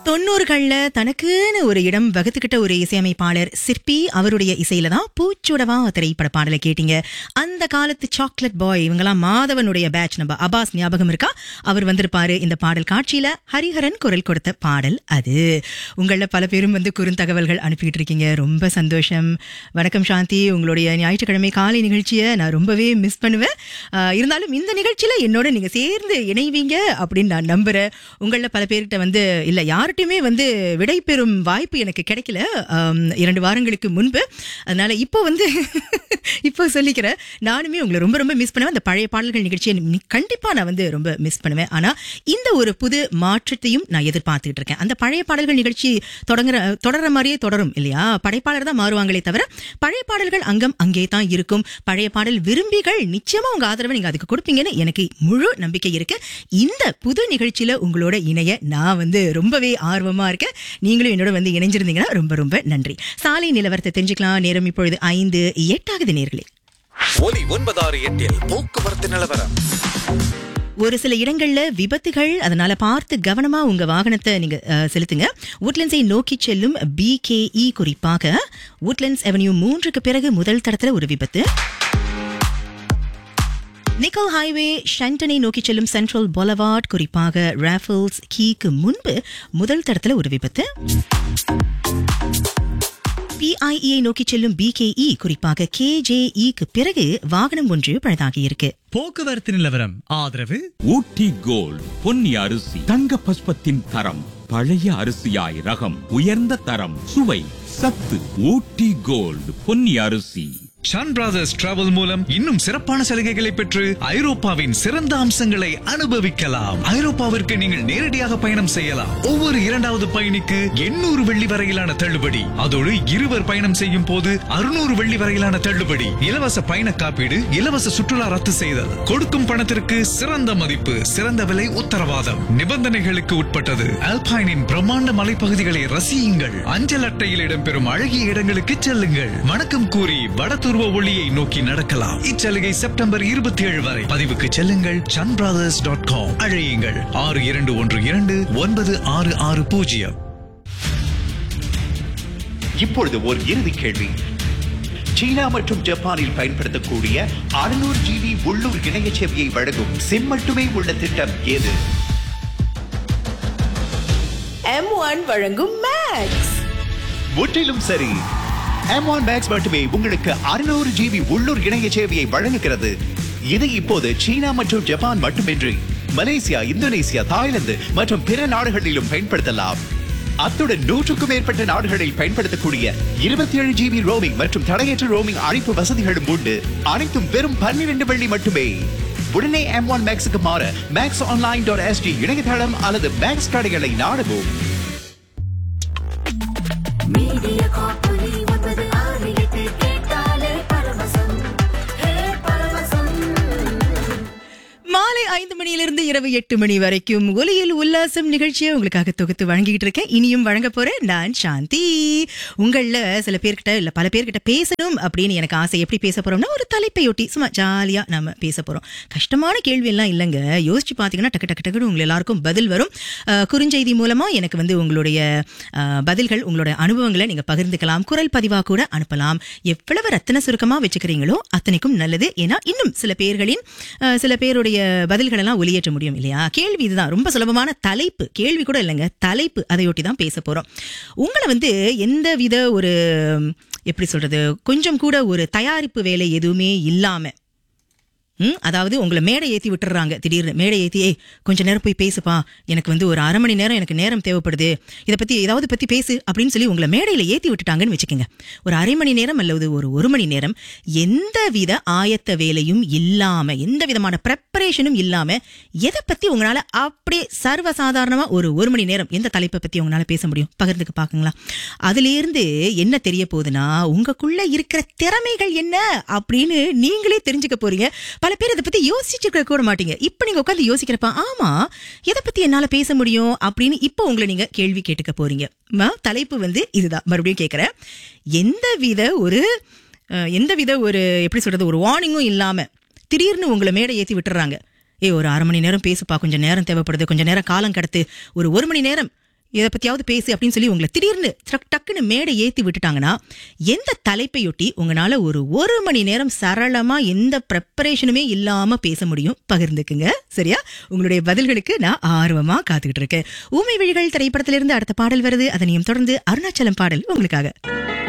தொண்ணூறுகள்ல தனக்குன்னு ஒரு இடம் வகுத்துக்கிட்ட ஒரு இசையமைப்பாளர் சிற்பி அவருடைய இசையில தான் பூச்சுடவா திரைப்பட பாடலை கேட்டீங்க அந்த காலத்து சாக்லேட் பாய் இவங்கெல்லாம் மாதவனுடைய பேட்ச் நம்ம அபாஸ் ஞாபகம் இருக்கா அவர் வந்திருப்பாரு இந்த பாடல் காட்சியில ஹரிஹரன் குரல் கொடுத்த பாடல் அது உங்கள பல பேரும் வந்து குறுந்தகவல்கள் அனுப்பிட்டு இருக்கீங்க ரொம்ப சந்தோஷம் வணக்கம் சாந்தி உங்களுடைய ஞாயிற்றுக்கிழமை காலை நிகழ்ச்சியை நான் ரொம்பவே மிஸ் பண்ணுவேன் ஆஹ் இருந்தாலும் இந்த நிகழ்ச்சியில என்னோட நீங்க சேர்ந்து இணைவீங்க அப்படின்னு நான் நம்புறேன் உங்கள பல பேர்கிட்ட வந்து இல்ல யார்கிட்டயுமே வந்து விடை பெறும் வாய்ப்பு எனக்கு கிடைக்கல ஆம், இரண்டு வாரங்களுக்கு முன்பு அதனால இப்போ வந்து இப்போ சொல்லிக்கிறேன் நானுமே உங்களை ரொம்ப ரொம்ப மிஸ் பண்ணுவேன் அந்த பழைய பாடல்கள் நிகழ்ச்சியை நி- கண்டிப்பா நான் வந்து ரொம்ப மிஸ் பண்ணுவேன் ஆனா இந்த ஒரு புது மாற்றத்தையும் நான் எதிர்பார்த்துக்கிட்டு இருக்கேன் அந்த பழைய பாடல்கள் நிகழ்ச்சி தொடங்குற தொடர்ற மாதிரியே தொடரும் இல்லையா படைப்பாளர் தான் மாறுவாங்களே தவிர பழைய பாடல்கள் அங்கம் அங்கே தான் இருக்கும் பழைய பாடல் விரும்பிகள் நிச்சயமா உங்க ஆதரவை நீங்க அதுக்கு கொடுப்பீங்கன்னு எனக்கு முழு நம்பிக்கை இருக்கு இந்த புது நிகழ்ச்சியில உங்களோட இணைய நான் வந்து ரொம்பவே ஆர்வமா இருக்கேன் நீங்களும் என்னோட வந்து இணைஞ்சிருந்தீங்கன்னா ரொம்ப ரொம்ப நன்றி சாலை நிலவரத்தை தெரிஞ்சுக்கலாம் நேரம் இப்பொழுது ஐந்து எட்டாகுது நேர்களே ஒலி ஒன்பதாறு எட்டில் போக்குவரத்து நிலவரம் ஒரு சில இடங்கள்ல விபத்துகள் அதனால பார்த்து கவனமா உங்க வாகனத்தை நீங்க அஹ், செலுத்துங்க உட்லண்ட்ஸை நோக்கி செல்லும் பிகேஇ குறிப்பாக உட்லண்ட்ஸ் அவென்யூ மூன்றுக்கு பிறகு முதல் தடத்துல ஒரு விபத்து நிக்கல் ஹைவே ஷண்டனை நோக்கி செல்லும் சென்ட்ரல் பொலவார்ட் குறிப்பாக ராஃபல்ஸ் கீக்கு முன்பு முதல் தடத்துல ஒரு விபத்து பிஐஇயை நோக்கி செல்லும் பிகேஇ குறிப்பாக கேஜேஇக்கு பிறகு வாகனம் ஒன்று பழுதாகி இருக்கு போக்குவரத்து நிலவரம் ஆதரவு ஊட்டி கோல்ட் பொன்னி அரிசி தங்க பஸ்பத்தின் தரம் பழைய அரிசியாய் ரகம் உயர்ந்த தரம் சுவை சத்து ஊட்டி கோல்ட் பொன்னி அரிசி ஷான் பிரதர்ஸ் டிராவல் மூலம் இன்னும் சிறப்பான சலுகைகளை பெற்று ஐரோப்பாவின் சிறந்த அம்சங்களை அனுபவிக்கலாம் ஐரோப்பாவிற்கு நீங்கள் நேரடியாக பயணம் செய்யலாம் ஒவ்வொரு இரண்டாவது பயணிக்கு எண்ணூறு வெள்ளி வரையிலான தள்ளுபடி அதோடு இருவர் பயணம் செய்யும் போது அறுநூறு வெள்ளி வரையிலான தள்ளுபடி இலவச பயண காப்பீடு இலவச சுற்றுலா ரத்து செய்தல் கொடுக்கும் பணத்திற்கு சிறந்த மதிப்பு சிறந்த விலை உத்தரவாதம் நிபந்தனைகளுக்கு உட்பட்டது அல்பைனின் பிரம்மாண்ட மலைப்பகுதிகளை ரசியுங்கள் அஞ்சல் அட்டையில் இடம்பெறும் அழகிய இடங்களுக்கு செல்லுங்கள் வணக்கம் கூறி வடதுருவ ஒளியை நோக்கி நடக்கலாம் இச்சலுகை செப்டம்பர் இருபத்தி ஏழு வரை பதிவுக்கு செல்லுங்கள் சன் பிரதர்ஸ் டாட் காம் அழையுங்கள் ஆறு இரண்டு ஒன்று இரண்டு ஒன்பது ஆறு ஆறு பூஜ்ஜியம் இப்பொழுது ஒரு இறுதி கேள்வி சீனா மற்றும் ஜப்பானில் பயன்படுத்தக்கூடிய 600 ஜிபி உள்ளூர் இணைய சேவையை வழங்கும் சிம் மட்டுமே உள்ள திட்டம் எது எம் ஒன் வழங்கும் மேக்ஸ் முற்றிலும் சரி M1 Max மட்டுமே உங்களுக்கு 600 ஜிபி உள்ளூர் இணைய சேவையை வழங்குகிறது இது இப்போது சீனா மற்றும் ஜப்பான் மட்டுமின்றி மலேசியா இந்தோனேசியா தாய்லாந்து மற்றும் பிற நாடுகளிலும் பயன்படுத்தலாம் அத்துடன் நூற்றுக்கும் மேற்பட்ட நாடுகளில் பயன்படுத்தக்கூடிய 27 ஏழு ஜிபி ரோமிங் மற்றும் தடையற்ற ரோமிங் அழைப்பு வசதிகளும் உண்டு அனைத்தும் வெறும் பன்னிரண்டு வெள்ளி மட்டுமே உடனே M1 ஒன் மேக்ஸுக்கு மாற மேக்ஸ் ஆன்லைன் டாட் எஸ்டி இணையதளம் அல்லது மேக்ஸ் கடைகளை நாடவும் மீடியா காப்பொலி ஒன்பது ஆறு எட்டு கேட்டாலே பரவசம் ஹே பரவசம் மாலை ஐந்து மணியிலிருந்து இரவு எட்டு மணி வரைக்கும் ஒலியில் உல்லாசம் நிகழ்ச்சியை உங்களுக்காக தொகுத்து வழங்கிட்டு இருக்கேன் இனியும் வழங்க போறேன் நான் சாந்தி உங்கள சில பேர்கிட்ட இல்ல பல பேர்கிட்ட பேசணும் அப்படின்னு எனக்கு ஆசை எப்படி பேச போறோம்னா ஒரு தலைப்பையொட்டி சும்மா ஜாலியா நம்ம பேச போறோம் கஷ்டமான கேள்வி எல்லாம் இல்லைங்க யோசிச்சு பாத்தீங்கன்னா டக்கு டக்கு டக்குன்னு உங்க எல்லாருக்கும் பதில் வரும் அஹ், குறுஞ்செய்தி மூலமா எனக்கு வந்து உங்களுடைய அஹ், பதில்கள் உங்களுடைய அனுபவங்களை நீங்க பகிர்ந்துக்கலாம் குரல் பதிவா கூட அனுப்பலாம் எவ்வளவு ரத்தன சுருக்கமா வச்சுக்கிறீங்களோ அத்தனைக்கும் நல்லது ஏன்னா இன்னும் சில பேர்களின் அஹ், சில பேருடைய பதில்கள் எல்லாம் ஒளியேற்ற முடியும் இல்லையா கேள்வி இதுதான் ரொம்ப சுலபமான தலைப்பு கேள்வி கூட இல்லைங்க தலைப்பு அதையொட்டி தான் பேச போறோம் உங்களை வந்து எந்த வித ஒரு எப்படி சொல்றது கொஞ்சம் கூட ஒரு தயாரிப்பு வேலை எதுவுமே இல்லாம ம் அதாவது உங்களை மேடை ஏற்றி விட்டுறாங்க திடீர்னு மேடை ஏற்றி ஏய் கொஞ்ச நேரம் போய் பேசுப்பா எனக்கு வந்து ஒரு அரை மணி நேரம் எனக்கு நேரம் தேவைப்படுது இதை பற்றி ஏதாவது பற்றி பேசு அப்படின்னு சொல்லி உங்களை மேடையில் ஏற்றி விட்டுட்டாங்கன்னு வச்சுக்கோங்க ஒரு அரை மணி நேரம் அல்லது ஒரு ஒரு மணி நேரம் எந்த வித ஆயத்த வேலையும் இல்லாமல் எந்த விதமான ப்ரெப்பரேஷனும் இல்லாமல் எதை பற்றி உங்களால் அப்படியே சர்வசாதாரணமாக ஒரு ஒரு மணி நேரம் எந்த தலைப்பை பற்றி உங்களால் பேச முடியும் பகிர்ந்துக்கு பார்க்குங்களா அதுலேருந்து என்ன தெரிய போகுதுன்னா உங்களுக்குள்ள இருக்கிற திறமைகள் என்ன அப்படின்னு நீங்களே தெரிஞ்சுக்க போறீங்க பல பேர் இதை பத்தி யோசிச்சுக்க கூட மாட்டீங்க இப்ப நீங்க உட்காந்து யோசிக்கிறப்ப ஆமா எதை பத்தி என்னால பேச முடியும் அப்படின்னு இப்போ உங்களை நீங்க கேள்வி கேட்டுக்க போறீங்க ம, தலைப்பு வந்து இதுதான் மறுபடியும் கேட்கிறேன் எந்த வித ஒரு அஹ், எந்த வித ஒரு எப்படி சொல்றது ஒரு வார்னிங்கும் இல்லாம திடீர்னு உங்களை மேடை ஏத்தி விட்டுறாங்க ஏய் ஒரு அரை மணி நேரம் பேசுப்பா கொஞ்சம் நேரம் தேவைப்படுது கொஞ்சம் நேரம் காலம் கடத்து ஒரு ஒரு மணி நேரம் இதை பத்தியாவது பேசு அப்படின்னு சொல்லி உங்களை திடீர்னு டக் டக்குன்னு மேடை ஏத்தி விட்டுட்டாங்கன்னா எந்த தலைப்பையொட்டி உங்களால ஒரு ஒரு மணி நேரம் சரளமா எந்த ப்ரெப்பரேஷனுமே இல்லாம பேச முடியும் பகிர்ந்துக்குங்க சரியா உங்களுடைய பதில்களுக்கு நான் ஆர்வமா காத்துக்கிட்டு இருக்கேன் ஊமை விழிகள் திரைப்படத்திலிருந்து அடுத்த பாடல் வருது அதனையும் தொடர்ந்து அருணாச்சலம் பாடல் உங்களுக்காக